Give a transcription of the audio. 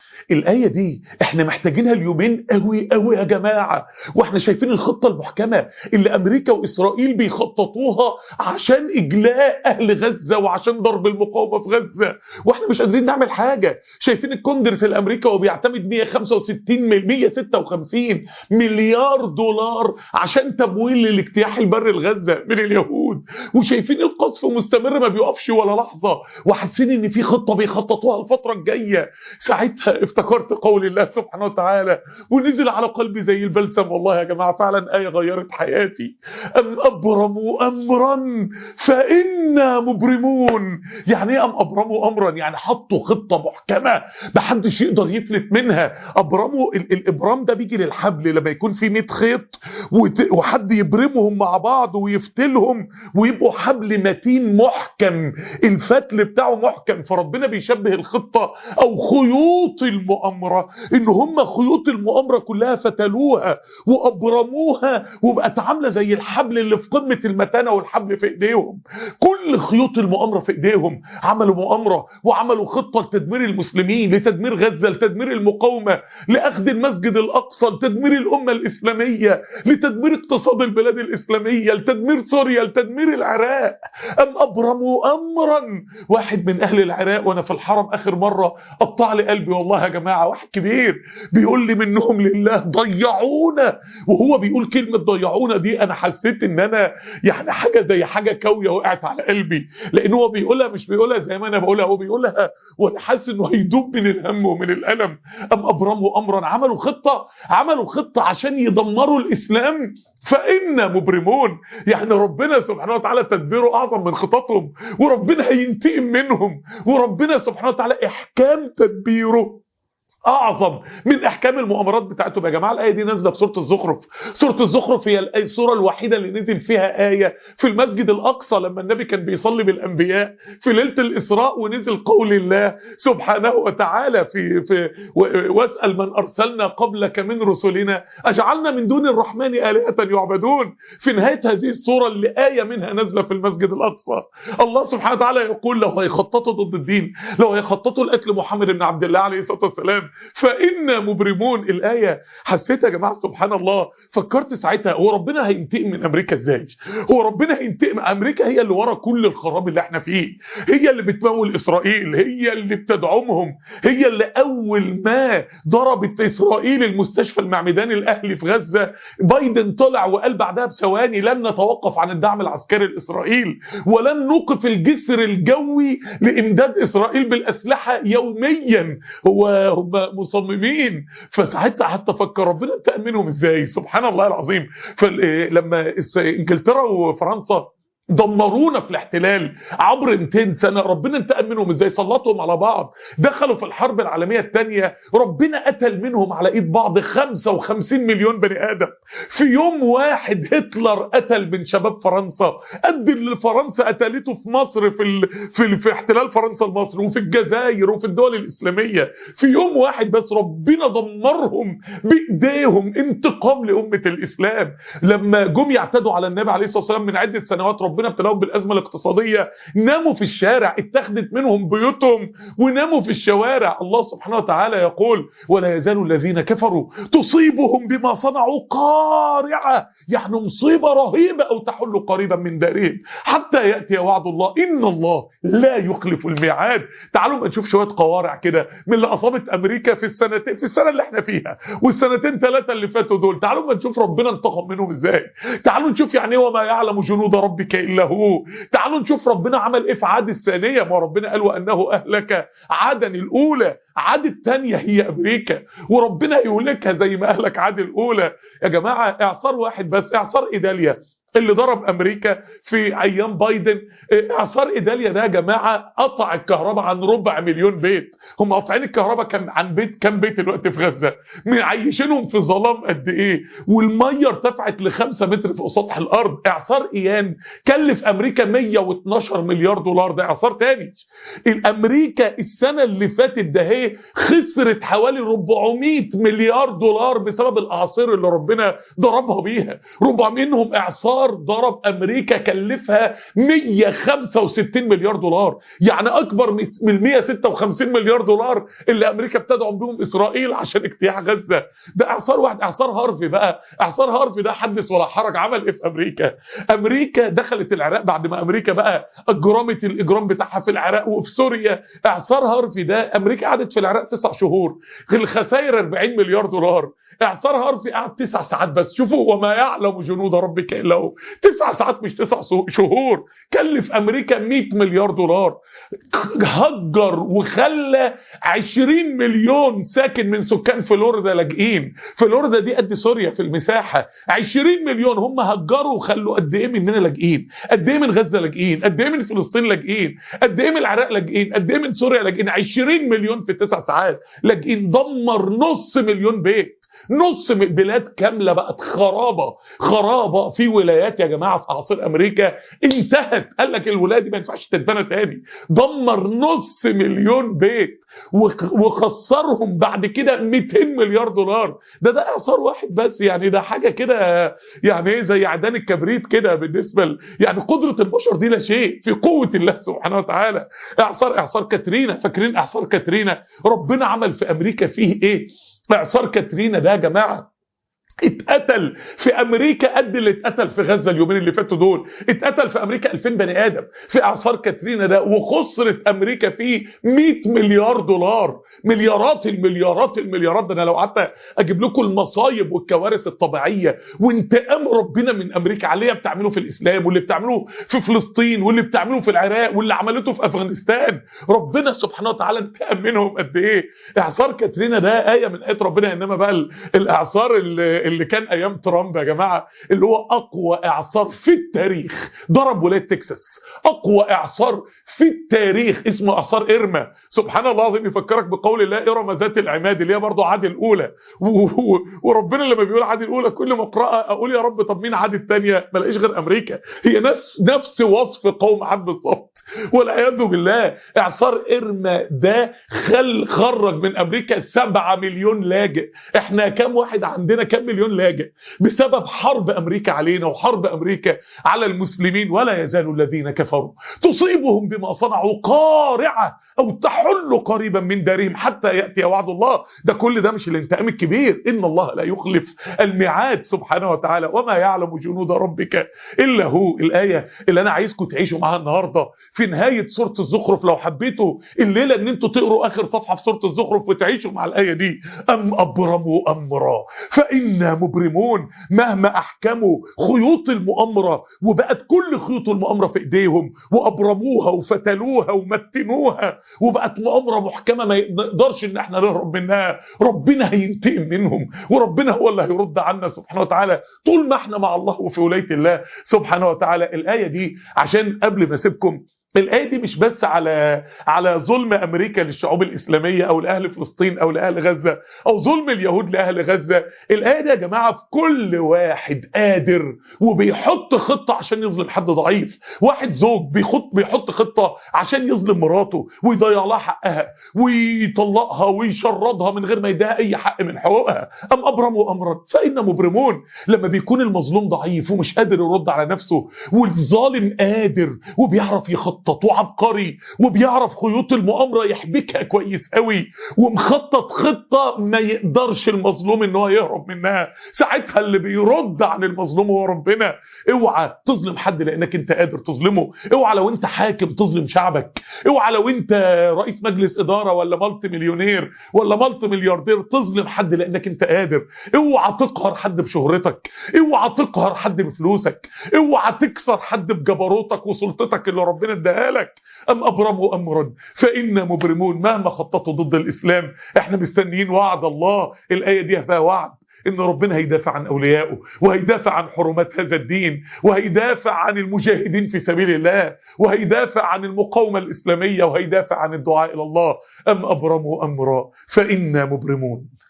الآية دي احنا محتاجينها اليومين قوي قوي يا جماعة واحنا شايفين الخطة المحكمة اللي أمريكا وإسرائيل بيخططوها عشان إجلاء أهل غزة وعشان ضرب المقاومة في غزة واحنا مش قادرين نعمل حاجة شايفين الكونجرس الأمريكي وبيعتمد 165 مل- 156 مليار دولار عشان تمويل للاجتياح البري لغزة من اليهود وشايفين القصف مستمر ما بيقفش ولا لحظة وحاسين ان في خطة بيخططوها الفترة الجاية ساعتها افتكرت قول الله سبحانه وتعالى ونزل على قلبي زي البلسم والله يا جماعة فعلا آية غيرت حياتي أم أبرموا أمرا فإنا مبرمون يعني ايه أم أبرموا أمرا يعني حطوا خطة محكمة محدش يقدر يفلت منها أبرموا ال- الإبرام ده بيجي للحبل لما يكون في 100 خيط وت- وحد يبرمهم مع بعض ويفتلهم ويبقوا حبل متين محكم الفتل بتاعه محكم فربنا بيشبه الخطة او خيوط المؤامرة ان هم خيوط المؤامرة كلها فتلوها وابرموها وبقت عاملة زي الحبل اللي في قمة المتانة والحبل في ايديهم كل خيوط المؤامرة في ايديهم عملوا مؤامرة وعملوا خطة لتدمير المسلمين لتدمير غزة لتدمير المقاومة لأخذ المسجد الأقصى لتدمير الأمة الإسلامية لتدمير اقتصاد البلاد الإسلامية لتدمير سوريا لتدمير العراق أم أبرموا أمرا واحد من أهل العراق وأنا في الحرم آخر مرة قطع لي قلبي والله يا جماعة واحد كبير بيقول لي منهم لله ضيعونا وهو بيقول كلمة ضيعونا دي أنا حسيت إن أنا يعني حاجة زي حاجة كاوية وقعت على قلبي لأن هو بيقولها مش بيقولها زي ما أنا بقولها هو بيقولها وأنا حاسس إنه هيدوب من الهم ومن الألم أم أبرموا أمرا عملوا خطة عملوا خطة عشان يدمروا الإسلام فإنا مبرمون يعني ربنا سبحانه وتعالى تدبيره أعظم من خططهم وربنا هينتقم منهم وربنا سبحانه وتعالى إحكام تدبيره اعظم من احكام المؤامرات بتاعتهم يا جماعه الايه دي نازله في سوره الزخرف سوره الزخرف هي الآية- السوره الوحيده اللي نزل فيها ايه في المسجد الاقصى لما النبي كان بيصلي بالانبياء في ليله الاسراء ونزل قول الله سبحانه وتعالى في في و- واسال من ارسلنا قبلك من رسلنا اجعلنا من دون الرحمن الهه يعبدون في نهايه هذه السوره اللي ايه منها نازله في المسجد الاقصى الله سبحانه وتعالى يقول لو هيخططوا ضد الدين لو هيخططوا لقتل محمد بن عبد الله عليه الصلاه والسلام فإنا مبرمون الآية حسيت يا جماعة سبحان الله فكرت ساعتها هو ربنا هينتقم من أمريكا إزاي هو ربنا هينتقم أمريكا هي اللي ورا كل الخراب اللي احنا فيه هي اللي بتمول إسرائيل هي اللي بتدعمهم هي اللي أول ما ضربت إسرائيل المستشفى المعمداني الأهلي في غزة بايدن طلع وقال بعدها بثواني لن نتوقف عن الدعم العسكري لإسرائيل ولن نوقف الجسر الجوي لإمداد إسرائيل بالأسلحة يوميا هو هم مصممين فساعتها حتى فكر ربنا انتقم منهم ازاي سبحان الله العظيم فلما انجلترا وفرنسا دمرونا في الاحتلال عبر 200 سنة ربنا انتقم منهم ازاي سلطهم على بعض دخلوا في الحرب العالمية الثانية ربنا قتل منهم على ايد بعض 55 مليون بني ادم في يوم واحد هتلر قتل من شباب فرنسا قد اللي فرنسا قتلته في مصر في ال... في, ال... في احتلال فرنسا لمصر وفي الجزائر وفي الدول الاسلامية في يوم واحد بس ربنا دمرهم بايديهم انتقام لامة الاسلام لما جم يعتدوا على النبي عليه الصلاة والسلام من عدة سنوات ربنا ابتلاهم بالازمه الاقتصاديه ناموا في الشارع اتخذت منهم بيوتهم وناموا في الشوارع الله سبحانه وتعالى يقول ولا يزال الذين كفروا تصيبهم بما صنعوا قارعه يعني مصيبه رهيبه او تحل قريبا من دارهم حتى ياتي وعد الله ان الله لا يخلف الميعاد تعالوا نشوف شويه قوارع كده من اللي اصابت امريكا في السنتين في السنه اللي احنا فيها والسنتين ثلاثه اللي فاتوا دول تعالوا نشوف ربنا انتقم منهم ازاي تعالوا نشوف يعني ايه وما يعلم جنود ربك الا هو تعالوا نشوف ربنا عمل ايه في عاد الثانيه ما ربنا قال وانه اهلك عادا الاولى عاد الثانيه هي امريكا وربنا يهلكها زي ما اهلك عاد الاولى يا جماعه اعصار واحد بس اعصار ايداليا اللي ضرب امريكا في ايام بايدن اعصار ايداليا ده يا جماعه قطع الكهرباء عن ربع مليون بيت هم قاطعين الكهرباء كان عن بيت كام بيت دلوقتي في غزه معيشينهم في ظلام قد ايه والميه ارتفعت ل 5 متر فوق سطح الارض اعصار ايان كلف امريكا 112 مليار دولار ده اعصار تاني الامريكا السنه اللي فاتت ده هي خسرت حوالي 400 مليار دولار بسبب الاعاصير اللي ربنا ضربها بيها ربع منهم اعصار اعصار ضرب امريكا كلفها 165 مليار دولار يعني اكبر من ال 156 مليار دولار اللي امريكا بتدعم بهم اسرائيل عشان اجتياح غزه ده اعصار واحد اعصار هارفي بقى اعصار هارفي ده حدث ولا حرج عمل ايه في امريكا امريكا دخلت العراق بعد ما امريكا بقى اجرمت الاجرام بتاعها في العراق وفي سوريا اعصار هارفي ده امريكا قعدت في العراق تسع شهور الخسائر 40 مليار دولار اعصار هارفي قعد تسع ساعات بس شوفوا وما يعلم جنود ربك الا هو تسع ساعات مش تسع شهور كلف امريكا 100 مليار دولار هجر وخلى 20 مليون ساكن من سكان فلوريدا لاجئين فلوريدا دي قد سوريا في المساحه 20 مليون هم هجروا وخلوا قد ايه مننا لاجئين قد ايه من غزه لاجئين قد ايه من فلسطين لاجئين قد ايه من العراق لاجئين قد ايه من سوريا لاجئين 20 مليون في تسع ساعات لاجئين دمر نص مليون بيت نص بلاد كاملة بقت خرابة خرابة في ولايات يا جماعة في أعاصير أمريكا انتهت قال لك الولاية دي ما ينفعش تتبنى تاني دمر نص مليون بيت وخسرهم بعد كده 200 مليار دولار ده ده اعصار واحد بس يعني ده حاجة كده يعني ايه زي عدان الكبريت كده بالنسبة ل... يعني قدرة البشر دي لا شيء في قوة الله سبحانه وتعالى اعصار اعصار كاترينا فاكرين اعصار كاترينا ربنا عمل في امريكا فيه ايه اعصار كاترينا ده يا جماعه اتقتل في امريكا قد اللي اتقتل في غزه اليومين اللي فاتوا دول اتقتل في امريكا 2000 بني ادم في اعصار كاترينا ده وخسرت امريكا فيه 100 مليار دولار مليارات المليارات المليارات ده انا لو قعدت اجيب لكم المصايب والكوارث الطبيعيه وانتقام ربنا من امريكا على اللي بتعمله في الاسلام واللي بتعمله في فلسطين واللي بتعمله في العراق واللي عملته في افغانستان ربنا سبحانه وتعالى انتقم منهم قد ايه اعصار كاترينا ده ايه من ايات ربنا انما بقى الاعصار اللي اللي كان ايام ترامب يا جماعه اللي هو اقوى اعصار في التاريخ ضرب ولايه تكساس اقوى اعصار في التاريخ اسمه اعصار ارما سبحان الله العظيم يفكرك بقول الله ارم ذات العماد اللي هي برضه عاد الاولى وربنا لما بيقول عاد الاولى كل ما اقراها اقول يا رب طب مين عاد الثانيه ما لاقيش غير امريكا هي نفس نفس وصف قوم عاد بالظبط والعياذ بالله اعصار ارما ده خل خرج من امريكا 7 مليون لاجئ احنا كام واحد عندنا كام مليون لاجئ بسبب حرب امريكا علينا وحرب امريكا على المسلمين ولا يزال الذين كفروا تصيبهم بما صنعوا قارعه او تحل قريبا من دارهم حتى ياتي وعد الله ده كل ده مش الانتقام الكبير ان الله لا يخلف الميعاد سبحانه وتعالى وما يعلم جنود ربك الا هو الايه اللي انا عايزكم تعيشوا معاها النهارده في نهايه سوره الزخرف لو حبيتوا الليله ان انتوا تقروا اخر صفحه في سوره الزخرف وتعيشوا مع الايه دي ام ابرموا امرا فانا مبرمون مهما احكموا خيوط المؤامره وبقت كل خيوط المؤامره في ايديهم وابرموها وفتلوها ومتنوها وبقت مؤامره محكمه ما نقدرش ان احنا نهرب منها ربنا هينتقم منهم وربنا هو اللي هيرد عنا سبحانه وتعالى طول ما احنا مع الله وفي ولايه الله سبحانه وتعالى الايه دي عشان قبل ما اسيبكم الآية دي مش بس على على ظلم أمريكا للشعوب الإسلامية أو لأهل فلسطين أو لأهل غزة أو ظلم اليهود لأهل غزة الآية دي يا جماعة في كل واحد قادر وبيحط خطة عشان يظلم حد ضعيف واحد زوج بيحط بيحط خطة عشان يظلم مراته ويضيع لها حقها ويطلقها ويشردها من غير ما يديها أي حق من حقوقها أم أبرموا أمرا فإن مبرمون لما بيكون المظلوم ضعيف ومش قادر يرد على نفسه والظالم قادر وبيعرف يخطط مخطط وعبقري وبيعرف خيوط المؤامره يحبكها كويس قوي ومخطط خطه ما يقدرش المظلوم ان هو يهرب منها ساعتها اللي بيرد عن المظلوم هو ربنا اوعى تظلم حد لانك انت قادر تظلمه اوعى لو انت حاكم تظلم شعبك اوعى لو انت رئيس مجلس اداره ولا مالتي مليونير ولا مالتي ملياردير تظلم حد لانك انت قادر اوعى تقهر حد بشهرتك اوعى تقهر حد بفلوسك اوعى تكسر حد بجبروتك وسلطتك اللي ربنا اداها لك ام ابرموا امرا فانا مبرمون مهما خططوا ضد الاسلام احنا مستنيين وعد الله الايه دي فيها وعد ان ربنا هيدافع عن اوليائه وهيدافع عن حرمات هذا الدين وهيدافع عن المجاهدين في سبيل الله وهيدافع عن المقاومه الاسلاميه وهيدافع عن الدعاء الى الله ام ابرموا امرا فانا مبرمون